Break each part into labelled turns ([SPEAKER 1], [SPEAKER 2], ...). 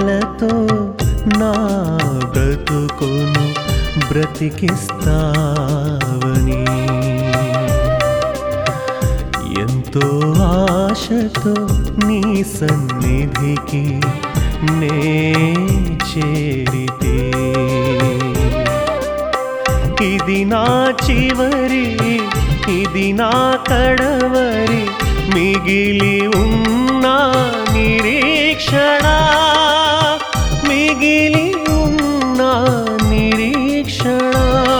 [SPEAKER 1] మాటలతో నా బ్రతుకును బ్రతికిస్తావని ఎంతో ఆశతో నీ సన్నిధికి నే చేరితే ఇది నా చివరి ఇది నా కడవరి మిగిలి ఉన్న నిరీక్షణ మిగిలి ఉన్న నిరీక్షణ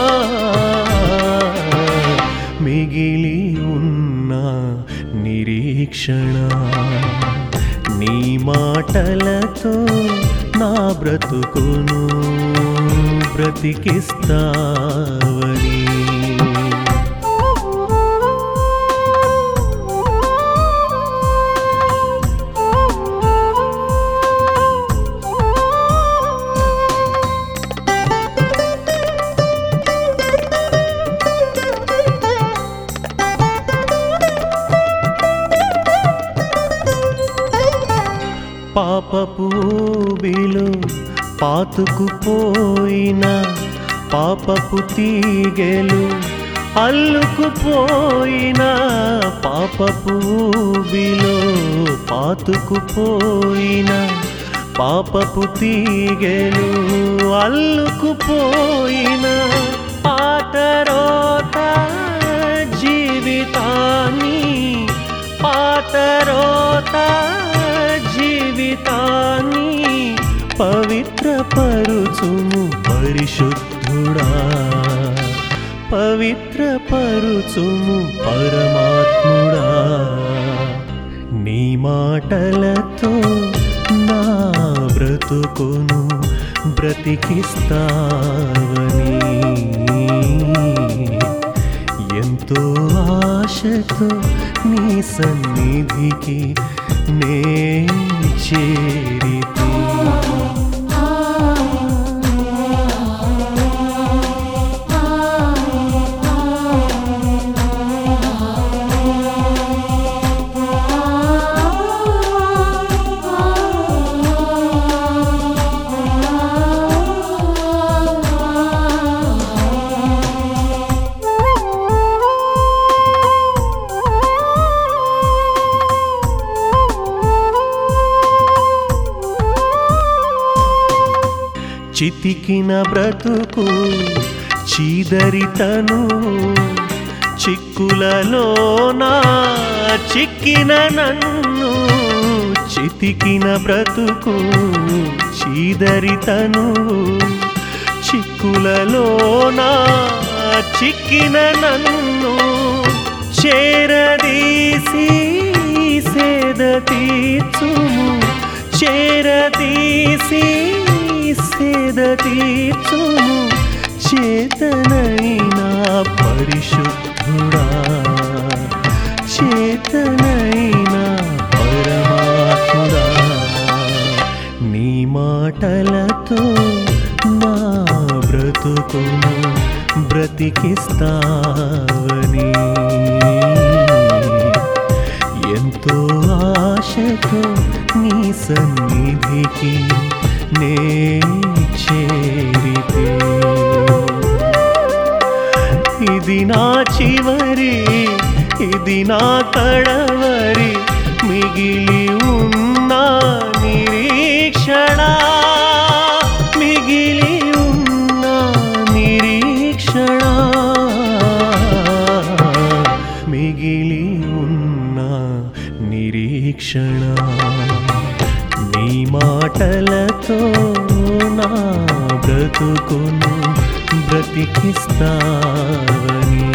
[SPEAKER 1] మిగిలి ఉన్న నిరీక్షణ నీ మాటలతో నా బ్రతుకును బ్రతికిస్తావని పాపపు ఊబిలో పాతుకుపోయిన పాపపు తీగెలు అల్లుకుపోయిన పాపపు ఊబిలో పాతుకుపోయిన పాపపు తీగెలు అల్లుకుపోయిన పాతరోత జీవితాన్ని పాతరోత జీవితాన్ని పవిత్రపరుచుము పరిశుద్ధుడా పవిత్రపరుచుము పరమాత్ముడా నీ మాటలతో నా బ్రతుకును బ్రతికిస్తావని ఎంతో ఆశతో నీ సన్నిధికి నే చేరితే చితికిన బ్రతుకు చీదరితను చిక్కులలోన చిక్కిన నన్ను చితికిన బ్రతుకు చీదరితను చిక్కులలోన చిక్కిన నన్ను చేరదీసి సేద తీర్చుము చేరదీసి సేద తీర్చుము చేతనైనా పరిశుద్ధుడా చేతనైనా పరమాత్ముడా నీ మాటలతో నా బ్రతుకును బ్రతికిస్తావని ఎంతో ఆశతో నీ సన్నిధికి నే చేరితే ఇది నా చివరి ఇది నా కడవరి మిగిలి ఉన్న నిరీక్షణ మిగిలి ఉన్న నిరీక్షణ మిగిలి ఉన్న నిరీక్షణ నీ మాటలతో నా బ్రతుకును బ్రతికిస్తావని